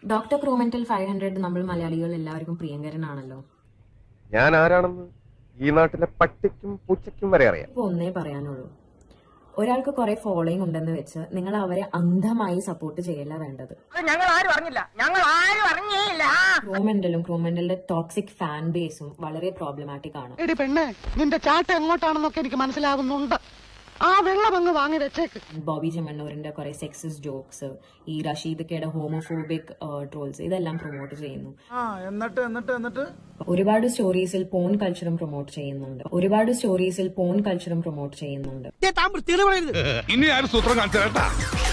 doctor ക്രൂമെന്റൽ five hundred നമ്മൾ മലയാളികൾ എല്ലാവർക്കും പ്രിയങ്കരനാണല്ലോ ഞാൻ ആരാണെന്ന് ഈ നാട്ടിലെ പട്ടിക്കും പൂച്ചയ്ക്കും വരെ അറിയാം ഇപ്പൊ ഒന്നേ പറയാനുള്ളൂ ഒരാൾക്ക് കുറെ ഫോളോയിങ് ഉണ്ടെന്ന് വെച്ച് നിങ്ങൾ അവരെ അന്ധമായി സപ്പോർട്ട് ചെയ്യല്ല വേണ്ടത് ഞങ്ങൾ ആരും അറിഞ്ഞില്ല ഞങ്ങൾ ആരും അറിഞ്ഞേയില്ല ക്രൂമെന്റലും ക്രൂമെന്റലിന്റെ ടോക്സിക് ഫാൻ ബേസും വളരെ പ്രോബ്ലമാറ്റിക് ആണ് എടി പെണ്ണെ നിന്റെ ചാട്ട എങ്ങോട്ടാണെന്നൊക്കെ എനിക്ക് മനസ്സിലാവുന്നുണ്ട് ആ വെള്ളം അങ്ങ് വാങ്ങി വെച്ചേക്ക് ബോബി ചെമ്മണ്ണൂരിന്റെ കുറെ സെക്സസ് ജോക്സ് ഈ റഷീദക്കയുടെ ഹോമോഫോബിക് ട്രോൾസ് ഇതെല്ലാം പ്രൊമോട്ട് ചെയ്യുന്നു എന്നിട്ട് എന്നിട്ട് എന്നിട്ട് ഒരുപാട് സ്റ്റോറീസിൽ പോൺ കൾച്ചറും പ്രൊമോട്ട് ചെയ്യുന്നുണ്ട് ഒരുപാട് സ്റ്റോറീസിൽ പോൺ കൾച്ചറും പ്രൊമോട്ട് ചെയ്യുന്നുണ്ട് ഇനി ആരും സൂത്രം കാണിച്ചു കേട്ടാ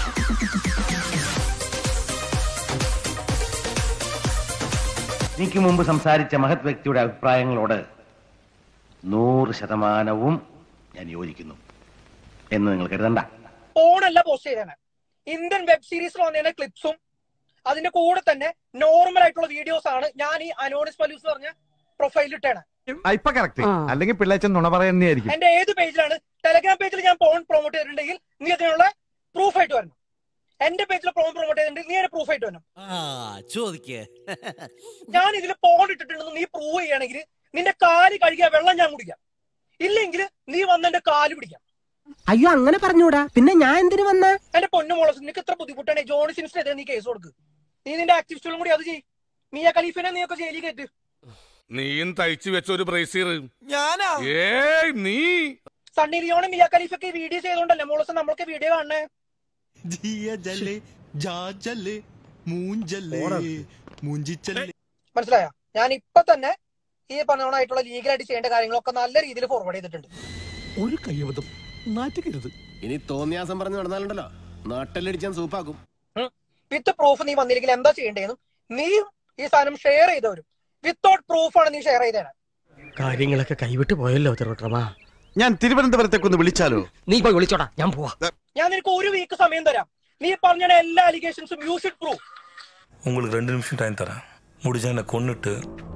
എനിക്ക് മുമ്പ് സംസാരിച്ച മഹത് വ്യക്തിയുടെ അഭിപ്രായങ്ങളോട് നൂറ് ശതമാനവും ഞാൻ യോജിക്കുന്നു എന്ന് നിങ്ങൾ കരുതണ്ട ഫോണല്ല പോസ്റ്റ് ചെയ്തേനെ ഇന്ത്യൻ വെബ് സീരീസിൽ വന്നതിന്റെ ക്ലിപ്സും അതിന്റെ കൂടെ തന്നെ നോർമൽ ആയിട്ടുള്ള വീഡിയോസ് ആണ് ഞാൻ ഈ അനോണിസ് പലൂസ് പറഞ്ഞ പ്രൊഫൈലിൽ ഇട്ടേണ് ഇപ്പൊ കറക്റ്റ് അല്ലെങ്കിൽ പിള്ളേച്ചൻ നുണ പറയുന്നതായിരിക്കും എന്റെ ഏത് പേജിലാണ് ടെലഗ്രാം പേജിൽ ഞാൻ ഫോൺ പ്രൊമോട്ട് ചെയ്തിട്ടുണ്ടെങ്കിൽ നീ അതിനുള്ള പ്രൂഫ് ആയിട്ട് വരണം എന്റെ പേജിൽ ഫോൺ പ്രൊമോട്ട് ചെയ്തിട്ടുണ്ടെങ്കിൽ നീ അതിന്റെ പ്രൂഫ് ആയിട്ട് വരണം ചോദിക്കേ ഞാൻ ഇതിൽ ഫോൺ ഇട്ടിട്ടുണ്ടെന്ന് നീ പ്രൂവ് ചെയ്യുകയാണെങ്കിൽ നിന്റെ കാല് കഴുകിയ വെള്ളം ഞാൻ കുടിക്കാം ഇല്ലെങ്കിൽ നീ വന്ന് എന്റെ കാല് പിടിക്കാം അയ്യോ അങ്ങനെ പറഞ്ഞൂടാ പിന്നെ ഞാൻ എന്തിനു വന്ന എന്റെ പൊന്നു മോളെ നിനക്ക് ഇത്ര ബുദ്ധിമുട്ടാണ് ജോണി സിൻസിനെതിരെ നീ കേസ് കൊടുക്ക് നീ നിന്റെ ആക്ടിവിസ്റ്റുകളും കൂടി അത് ചെയ്യ് മിയ ഖലീഫിനെ നീ ഒക്കെ ജയിലിൽ കയറ്റ് നീയും തയ്ച്ചു വെച്ച ഒരു ബ്രേസീർ ഞാനാ ഏയ് നീ സണ്ണി ലിയോണും മിയ ഖലീഫൊക്കെ ഈ വീഡിയോ ചെയ്തോണ്ടല്ലേ മോളസ് നമ്മൾക്ക് വീഡിയോ കാണണേ ജിയ ജല്ലേ ജാ ജല്ലേ മൂഞ്ചല്ലേ മൂഞ്ചിച്ചല്ലേ മനസ്സിലായ ഞാൻ ഇപ്പൊ തന്നെ ഈ പറഞ്ഞോണായിട്ടുള്ള ലീഗലായിട്ട് ചെയ്യേണ്ട കാര്യങ്ങളൊക്കെ നല്ല രീതിയിൽ ഫോർവേഡ് ചെയ്തിട്ടുണ്ട് ഒരു കയ്യബദ്ധം നാറ്റുകരുത് ഇനി തോന്നിയാസം പറഞ്ഞു നടന്നാലുണ്ടല്ലോ നാട്ടിലടിച്ചാൻ സൂപ്പാക്കും വിത്ത് പ്രൂഫ് നീ വന്നില്ലെങ്കിൽ എന്താ ചെയ്യേണ്ടതെന്നും നീ ഈ സാധനം ഷെയർ ചെയ്തവരും വിത്തൗട്ട് പ്രൂഫാണ് നീ ഷെയർ ചെയ്തേനെ കാര്യങ്ങളൊക്കെ കൈവിട്ട് പോയല്ലോ തിരുവക്രമാ ഞാൻ തിരുവനന്തപുരത്തേക്കൊന്ന് വിളിച്ചാലോ നീ പോയി വിളിച്ചോടാ ഞാൻ പോവാ ഞാൻ നിനക്ക് ഒരു വീക്ക് സമയം തരാം നീ പറഞ്ഞ എല്ലാ അലിഗേഷൻസും യു ഷുഡ് പ്രൂവ് உங்களுக்கு ரெண்டு நிமிஷம் டைம் தரேன் முடிஞ்சா என்னை கொன்னுட்டு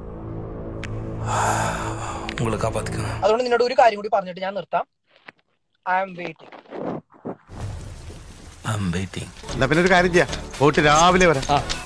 உங்களை காப்பாத்திக்கங்க അതുകൊണ്ട് നിന്നോട് ഒരു കാര്യം കൂടി പറഞ്ഞിട്ട് ഞാൻ നിർത്താം I am waiting I am waiting എന്നാ പിന്നെ ഒരു കാര്യം ചെയ്യാം പോയിട്ട് രാവിലെ വരാം